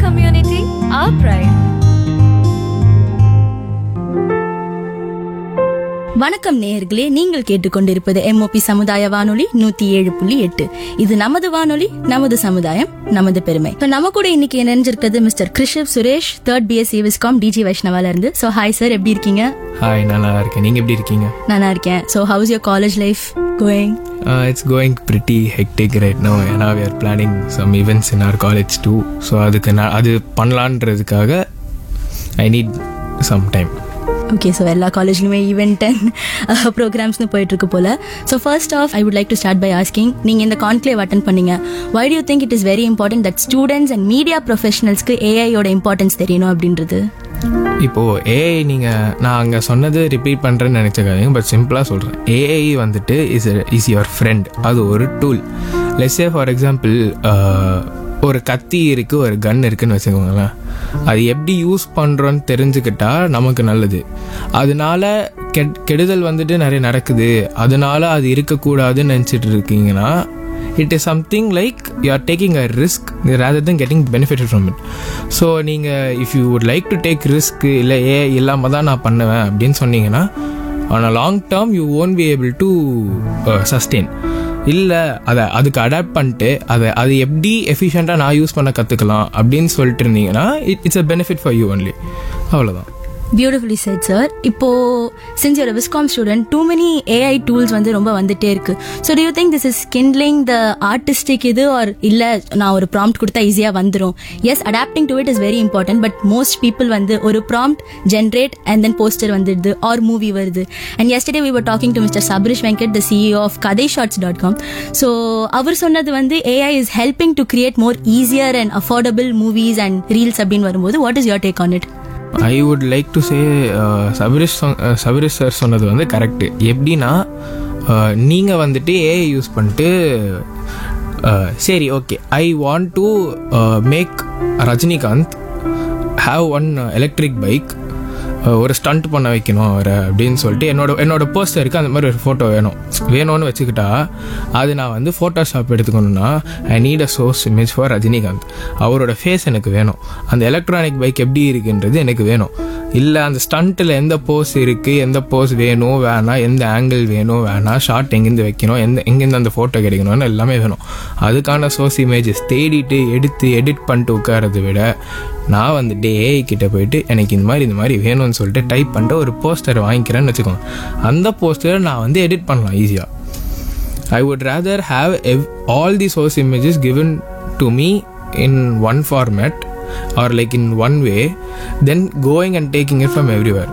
community, our pride. வணக்கம் நேயர்களே நீங்கள் கேட்டுக்கொண்டிருப்பது எம்ஓபி சமுதாய வானொலி நூத்தி ஏழு புள்ளி எட்டு இது நமது வானொலி நமது சமுதாயம் நமது பெருமை So, நம்ம கூட இன்னைக்கு இணைஞ்சிருக்கிறது mister Krishiv Suresh third BSc viscom DG வைஷ்ணவால இருந்து ஸோ ஹாய் சார் எப்படி இருக்கீங்க ஹாய் நான் நல்லா இருக்கேன் நீங்கள் எப்படி இருக்கீங்க நல்லா இருக்கேன் so how's your college life going it's going pretty hectic right no ஏன்னா we are planning some events in our college too so அதுக்கு நான் அது பண்ணலான்றதுக்காக I need some time okay so எல்லா காலேஜ்லையுமே ஈவெண்ட் அண்ட் ப்ரோக்ராம்ஸ்னு போயிட்டு இருக்கு போல so first off I would like to start by asking நீங்கள் இந்த கான்க்ளேவ் அட்டன் பண்ணீங்க why do you think it is very important that students and media ப்ரொஃபஷனல்ஸ்க்கு ஏஐயோட இம்பார்ட்டன்ஸ் தெரியணும் அப்படின்றது இப்போது ஏஐ நீங்கள் நான் அங்கே சொன்னது ரிப்பீட் பண்ணுறேன்னு நினச்சிக்காதீங்க பட் சிம்பிளாக சொல்கிறேன் ஏஐ வந்துட்டு இஸ் இஸ் யுவர் ஃப்ரெண்ட் அது ஒரு டூல் லெஸ்ஸே ஃபார் எக்ஸாம்பிள் ஒரு கத்தி இருக்குது ஒரு கன் இருக்குன்னு வச்சுக்கோங்களேன் அது எப்படி யூஸ் பண்ணுறோன்னு தெரிஞ்சுக்கிட்டா நமக்கு நல்லது அதனால கெட் கெடுதல் வந்துட்டு நிறைய நடக்குது அதனால அது இருக்கக்கூடாதுன்னு நினச்சிட்டு இருக்கீங்கன்னா it is something like you are taking a risk rather than getting benefit from it so நீங்கள் if you would like to take risk இல்லை ஏ இல்லாமல் தான் நான் பண்ணுவேன் அப்படின்னு சொன்னீங்கன்னா on a long term you won't be able to sustain இல்லை அதை அதுக்கு அடாப்ட் பண்ணிட்டு அதை அது எப்படி எஃபிஷியண்ட்டாக நான் யூஸ் பண்ண கற்றுக்கலாம் அப்படின்னு சொல்லிட்டு இருந்தீங்கன்னா it it's a benefit for you only அவ்வளோதான் பியூட்டிஃபுல்லி செட் சார் இப்போ since your viscom student too many AI tools வந்து ரொம்ப வந்துட்டே இருக்கு so do you think this is kindling the artistic இது ஆர் இல்லை நான் ஒரு ப்ராம்ப்ட் கொடுத்தா ஈஸியாக வந்துடும் yes adapting to it is very important but most people வந்து ஒரு prompt generate and then poster வந்துடுது ஆர் மூவி வருது and yesterday we were talking to mister Sabarish Venkat the CEO of Kathai shorts dot com so அவர் சொன்னது வந்து AI is helping to create more easier and affordable movies and reels அப்படின்னு வரும்போது what is your take on it I would like to say Sabarish சொ- uh, சபரிஷ் sir சொன்னது வந்து correct எப்படின்னா நீங்கள் வந்துட்டு ஏஐ யூஸ் பண்ணிட்டு அஹ், சரி okay I want to make Rajinikanth have one electric bike ஒரு ஸ்டண்ட் பண்ண வைக்கணும் அவரை அப்படின்னு சொல்லிட்டு என்னோட என்னோட போஸ்டருக்கு அந்த மாதிரி ஒரு ஃபோட்டோ வேணும் வேணும்னு வச்சுக்கிட்டா அது நான் வந்து ஃபோட்டோஷாப் எடுத்துக்கணும்னா I need a source image for Rajinikanth அவரோட ஃபேஸ் எனக்கு வேணும் அந்த எலக்ட்ரானிக் பைக் எப்படி இருக்குன்றது எனக்கு வேணும் இல்லை அந்த ஸ்டண்ட்டில் எந்த போஸ் இருக்குது எந்த போஸ் வேணும் வேணாம் எந்த ஆங்கிள் வேணும் வேணாம் ஷார்ட் எங்கேருந்து வைக்கணும் எந்த எங்கேருந்து அந்த ஃபோட்டோ கிடைக்கணும்னு எல்லாமே வேணும் அதுக்கான சோர்ஸ் இமேஜஸ் தேடிட்டு எடுத்து எடிட் பண்ணிட்டு உட்காரதை விட நான் வந்துட்டு ஏஐ கிட்ட போயிட்டு எனக்கு இந்த மாதிரி இந்த மாதிரி வேணும்னு சொல்லிட்டு டைப் பண்ணிட்டு ஒரு போஸ்டர் வாங்கிக்கிறேன்னு வச்சுக்கோங்க அந்த போஸ்டரை நான் வந்து எடிட் பண்ணலாம் ஈஸியாக I would rather have ev- all the source images given to me in one format or like in one way than going and taking it from everywhere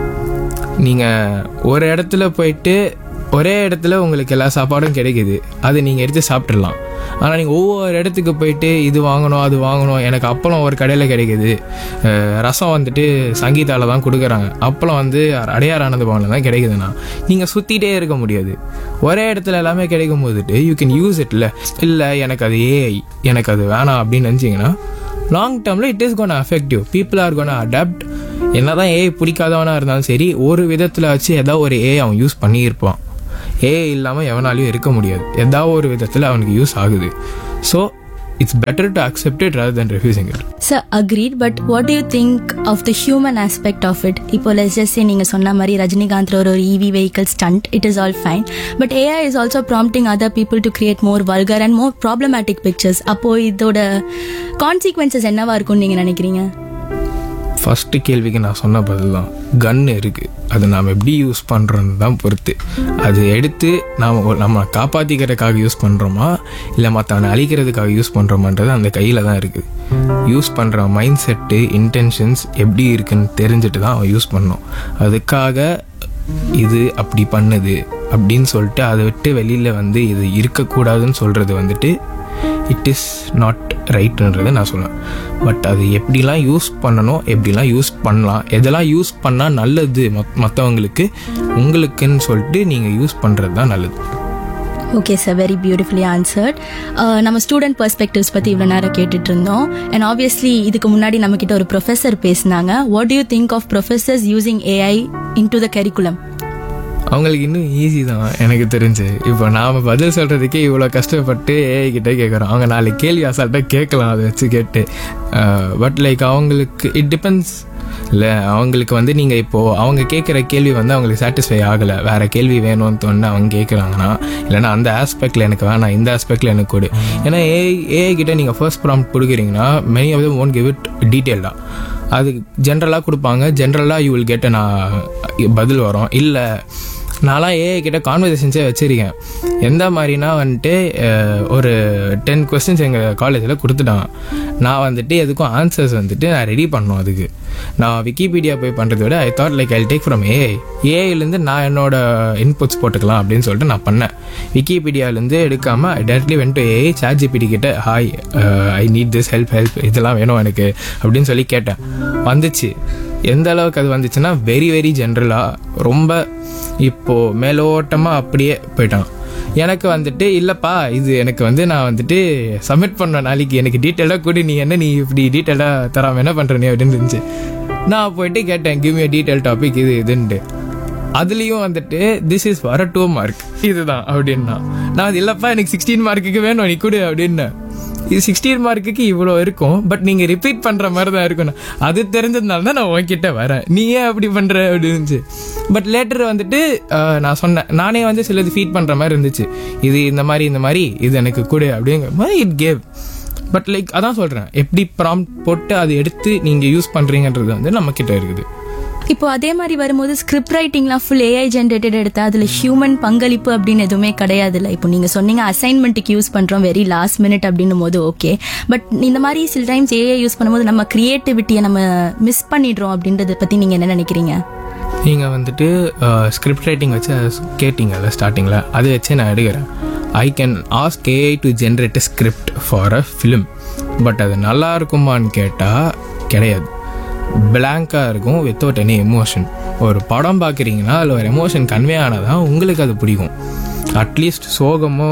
நீங்கள் ஒரு இடத்துல போயிட்டு ஒரே இடத்துல உங்களுக்கு எல்லா சாப்பாடும் கிடைக்குது அது நீங்கள் எடுத்து சாப்பிட்றலாம் ஆனால் நீங்கள் ஒவ்வொரு இடத்துக்கு போயிட்டு இது வாங்கணும் அது வாங்கணும் எனக்கு அப்பளம் ஒரு கடையில் கிடைக்குது அஹ் ரசம் வந்துட்டு சங்கீதாவில் தான் கொடுக்குறாங்க அப்பளம் வந்து அடையார் ஆனந்த பவனில் தான் கிடைக்குதுண்ணா நீங்கள் சுற்றிட்டே இருக்க முடியாது ஒரே இடத்துல எல்லாமே கிடைக்கும் போதுட்டு யூ கேன் யூஸ் இட்ல இல்லை எனக்கு அது ஏஐ எனக்கு அது வேணாம் அப்படின்னு நினச்சிங்கன்னா லாங் டேர்மில் it is gonna affect you people are gonna adapt என்னதான் ஏஐ பிடிக்காதவனா இருந்தாலும் சரி ஒரு விதத்தில் வச்சு ஏதாவது ஒரு ஏஐ அவன் யூஸ் பண்ணியிருப்பான் ஏஐ இல்லாமல் எவனாலையும் இருக்க முடியாது ஏதாவது ஒரு விதத்தில் அவனுக்கு யூஸ் ஆகுது so it's better to accept it rather than refusing it sir agreed but what do you think of the human aspect of it இப்போ லெஸ் ஜஸ்ட் நீங்க சொன்ன மாதிரி ரஜினிகாந்த் ஒரு ஒரு EV vehicle stunt it is all fine but AI is also prompting other people to create more vulgar and more problematic pictures அப்போ இதோட consequences என்னவா இருக்கும்னு நீங்க நினைக்கிறீங்க ஃபஸ்ட்டு கேள்விக்கு நான் சொன்ன பதில் தான் கன் இருக்குது அது நாம் எப்படி யூஸ் பண்ணுறோன்னு தான் பொறுத்து அது எடுத்து நாம் நம்ம காப்பாற்றிக்கிறதுக்காக யூஸ் பண்ணுறோமா இல்லை மற்றவனை அழிக்கிறதுக்காக யூஸ் பண்ணுறோமான்றது அந்த கையில் தான் இருக்குது யூஸ் பண்ணுற மைண்ட் செட்டு இன்டென்ஷன்ஸ் எப்படி இருக்குன்னு தெரிஞ்சுட்டு தான் அவன் யூஸ் பண்ணணும் அதுக்காக இது அப்படி பண்ணுது அப்படின்னு சொல்லிட்டு அதை விட்டு வெளியில் வந்து இது இருக்கக்கூடாதுன்னு சொல்கிறது வந்துட்டு இட் இஸ் நாட் ரைட்டுன்றதை நான் சொல்லுவேன் பட் அது எப்படிலாம் யூஸ் பண்ணணும் எப்படிலாம் யூஸ் பண்ணலாம் எதெல்லாம் யூஸ் பண்ணால் நல்லது மத் மற்றவங்களுக்கு உங்களுக்குன்னு சொல்லிட்டு நீங்கள் யூஸ் பண்ணுறது தான் நல்லது okay sir very beautifully answered நம்ம ஸ்டூடெண்ட் பெர்ஸ்பெக்டிவ்ஸ் பற்றி இவ்வளோ நேரம் கேட்டுட்டு இருந்தோம் அண்ட் ஆப்வியஸ்லி இதுக்கு முன்னாடி நம்மக்கிட்ட ஒரு ப்ரொஃபஸர் பேசினாங்க what you think of professors using AI in to the curriculum அவங்களுக்கு இன்னும் ஈஸி தான் எனக்கு தெரிஞ்சு இப்போ நாம் பதில் சொல்கிறதுக்கே இவ்வளோ கஷ்டப்பட்டு ஏஐ கிட்ட கேட்குறோம் அவங்க நாலு கேள்வி அசால்ட்டாக கேட்கலாம் அதை வச்சு கேட்டு பட் லைக் அவங்களுக்கு இட் டிபெண்ட்ஸ் இல்லை அவங்களுக்கு வந்து நீங்கள் இப்போது அவங்க கேட்குற கேள்வி வந்து அவங்களுக்கு சாட்டிஸ்ஃபை ஆகலை வேறு கேள்வி வேணும்னு தோணு அவங்க கேட்குறாங்கன்னா இல்லைன்னா அந்த ஆஸ்பெக்டில் எனக்கு வேணாம் இந்த ஆஸ்பெக்டில் எனக்கு கொடு ஏன்னா ஏஐ ஏஐ கிட்ட நீங்கள் ஃபர்ஸ்ட் ப்ராம்ப்ட் கொடுக்குறீங்கன்னா many of them won't give it டீட்டெயில்டாக அது ஜென்ரலாக கொடுப்பாங்க ஜென்ரலாக யூ வில் கெட் நான் பதில் வரும் இல்லை நான்லாம் ஏஐ கிட்ட கான்வர்சேஷன்ஸே வச்சுருக்கேன் எந்த மாதிரினா வந்துட்டு அஹ், ஒரு டென் கொஸ்டின்ஸ் எங்கள் காலேஜில் கொடுத்துட்டான் நான் வந்துட்டு எதுக்கும் ஆன்சர்ஸ் வந்துட்டு நான் ரெடி பண்ணணும் அதுக்கு நான் விக்கிபீடியா போய் பண்ணுறத விட I thought like I take from AI ஏஐலேருந்து நான் என்னோட இன்புட்ஸ் போட்டுக்கலாம் அப்படின்னு சொல்லிட்டு நான் பண்ணேன் விக்கிபீடியாலேருந்து எடுக்காமல் I directly went to AI ChatGPT கிட்ட hi I need this help help இதெல்லாம் வேணும் எனக்கு அப்படின்னு சொல்லி கேட்டேன் வந்துச்சு எந்த அளவுக்கு அது வந்துச்சுன்னா வெரி வெரி ஜென்ரலாக ரொம்ப இப்போது மேலோட்டமாக அப்படியே போயிட்டான் எனக்கு வந்துட்டு இல்லைப்பா இது எனக்கு வந்து நான் வந்துட்டு சப்மிட் பண்ண நாளைக்கு எனக்கு டீட்டெயிலாக கூடி நீ என்ன நீ இப்படி டீட்டெயிலாக தராம என்ன பண்ணுற நீ அப்படின்னு இருந்துச்சு நான் போயிட்டு கேட்டேன் கிவ் மீ டீட்டெயில் டாபிக் இது இதுன்ட்டு அதுலேயும் வந்துட்டு திஸ் இஸ் வர டூ மார்க் இதுதான் அப்படின்னா நான் அது இல்லைப்பா எனக்கு சிக்ஸ்டீன் மார்க்குக்கு வேணும் நீ கொடு அப்படின்னேன் இது சிக்ஸ்டீன் மார்க்குக்கு இவ்வளோ இருக்கும் பட் நீங்கள் ரிப்பீட் பண்ணுற மாதிரி தான் இருக்கணும் அது தெரிஞ்சதுனால தான் நான் உன்கிட்ட வரேன் நீ ஏன் அப்படி பண்ணுற அப்படின்னு பட் லேட்டர் வந்துட்டு அஹ், நான் சொன்னேன் நானே வந்து சிலது ஃபீட் பண்ணுற மாதிரி இருந்துச்சு இது இந்த மாதிரி இந்த மாதிரி இது எனக்கு கொடு அப்படிங்கிற மாதிரி இட் கேவ் பட் லைக் அதான் சொல்கிறேன் எப்படி ப்ராம்ப்ட் போட்டு அதை எடுத்து நீங்கள் யூஸ் பண்ணுறீங்கன்றது வந்து நம்மக்கிட்ட இருக்குது இப்போ அதே மாதிரி வரும்போது ஸ்கிரிப்ட் ரைட்டிங்லாம் ஃபுல் ஏஐ ஜென்ரேட்டட் எடுத்தா அதுல ஹியூமன் பங்களிப்பு அப்படின்னு எதுவுமே கிடையாதுல்ல இப்போ நீங்க சொன்னீங்க அசைன்மெண்ட்டுக்கு யூஸ் பண்றோம் வெரி லாஸ்ட் மினிட் அப்படின்னும் போது ஓகே பட் இந்த மாதிரி சில டைம்ஸ் ஏஐ யூஸ் பண்ணும்போது நம்ம கிரியேட்டிவிட்டியை நம்ம மிஸ் பண்ணிடுறோம் அப்படின்றத பத்தி நீங்க என்ன நினைக்கிறீங்க நீங்கள் வந்துட்டு ஸ்கிரிப்ட் ரைட்டிங் வச்சு அதை கேட்டிங்கல்ல ஸ்டார்டிங்கில் அதை வச்சு நான் எடுக்கிறேன் I can ask AI to generate script for a film பட் அது நல்லா இருக்குமான்னு கேட்டால் கிடையாது பிளாங்காக இருக்கும் வித்தவுட் எனி எமோஷன் ஒரு படம் பார்க்குறீங்கன்னா அதில் ஒரு எமோஷன் கன்வே ஆனதான் உங்களுக்கு அது பிடிக்கும் அட்லீஸ்ட் சோகமோ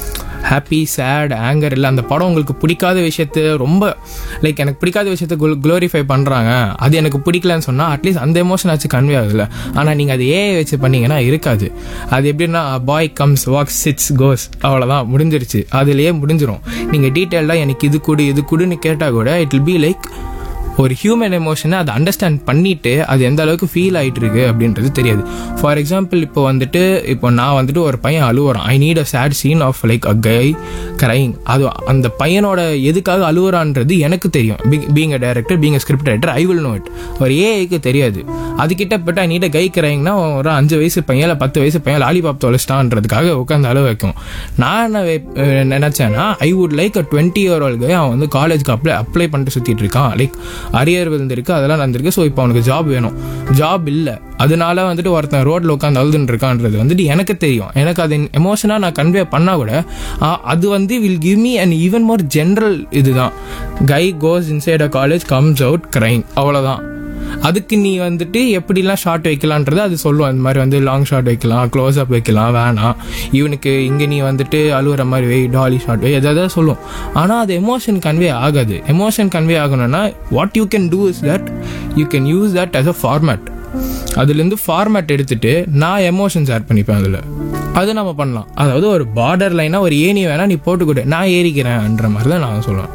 ஹாப்பி சேட் ஆங்கர் இல்லை அந்த படம் உங்களுக்கு பிடிக்காத விஷயத்த ரொம்ப லைக் எனக்கு பிடிக்காத விஷயத்த க்ளோரிஃபை பண்ணுறாங்க அது எனக்கு பிடிக்கலன்னு சொன்னால் அட்லீஸ்ட் அந்த எமோஷன் ஆச்சு கன்வே ஆகுதுல்ல ஆனால் நீங்கள் அது ஏஐ வச்சு பண்ணீங்கன்னா இருக்காது அது எப்படின்னா boy comes walks sits goes அவ்வளோதான் முடிஞ்சிருச்சு அதுலேயே முடிஞ்சிரும் நீங்கள் டீட்டெயிலாக எனக்கு இது கொடு இது கொடுன்னு கேட்டால் கூட இட் வில் பி லைக் ஒரு ஹியூமன் எமோஷனை அதை அண்டர்ஸ்டாண்ட் பண்ணிட்டு அது எந்த அளவுக்கு ஃபீல் ஆயிட்டு இருக்கு அப்படின்றது தெரியாது ஃபார் எக்ஸாம்பிள் இப்போ வந்துட்டு இப்போ நான் வந்துட்டு ஒரு பையன் அழுவுறான் I need a sad scene of like a guy crying அது அந்த பையனோட எதுக்காக அழுவுறான்றது எனக்கு தெரியும் being a director being a script writer I will know it ஒரு ஏஐக்கு தெரியாது அது கிட்டப்பட்ட ஐ நீட் அ கை கிரைங்னா ஒரு அஞ்சு வயசு பையன் இல்லை பத்து வயசு பையன் லாலிபாப் தொலைச்சிட்டான்றதுக்காக உட்காந்து அழுவ வைக்கும் நான் என்ன வே- அஹ் நினைச்சேன்னா I would like a twenty year old அவன் வந்து காலேஜ்க்கு அப்ளை அப்ளை பண்ணிட்டு சுற்றிட்டு இருக்கான் லைக் அரியர் விழுந்திருக்கு அதெல்லாம் நடந்திருக்கு ஸோ இப்போ அவனுக்கு ஜாப் வேணும் ஜாப் இல்லை அதனால வந்துட்டு ஒருத்தன் ரோட்ல உட்காந்து அழுதுன்னு இருக்கான்றது வந்துட்டு எனக்கு தெரியும் எனக்கு அது எமோஷனாக நான் கன்வே பண்ணா கூட ஆ, அது வந்து will give me and even more general இதுதான் guy goes inside a college comes out crying அவ்வளோதான் அதுக்கு நீ வந்துட்டு எப்படிலாம் ஷார்ட் வைக்கலான்றது அது சொல்லுவோம் அந்த மாதிரி வந்து லாங் ஷார்ட் வைக்கலாம் க்ளோஸ் அப் வைக்கலாம் வேணாம் இவனுக்கு இங்கே நீ வந்துட்டு அழுகுற மாதிரி வை டாலி ஷார்ட் வை எதாவது சொல்லும் ஆனால் அது எமோஷன் கன்வே ஆகாது எமோஷன் கன்வே ஆகணும்னா what you can do is that you can use that as a format அதுலேருந்து ஃபார்மேட் எடுத்துட்டு நான் எமோஷன்ஸ் ஆட் பண்ணிப்பேன் அதில் அது நம்ம பண்ணலாம் அதாவது ஒரு பார்டர் லைனாக ஒரு ஏணி வேணா நீ போட்டுக்கிட்டு நான் ஏறிக்கிறேன்ன்ற மாதிரி தான் நான் சொல்லுவேன்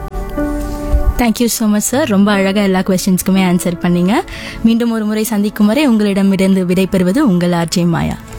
தேங்க்யூ ஸோ மச் சார் ரொம்ப அழகாக எல்லா கொஸ்டின்ஸ்க்குமே ஆன்சர் பண்ணீங்க மீண்டும் ஒரு முறை சந்திக்கும் வரை உங்களிடமிருந்து விடைபெறுவது உங்கள் ஆர்ஜே மாயா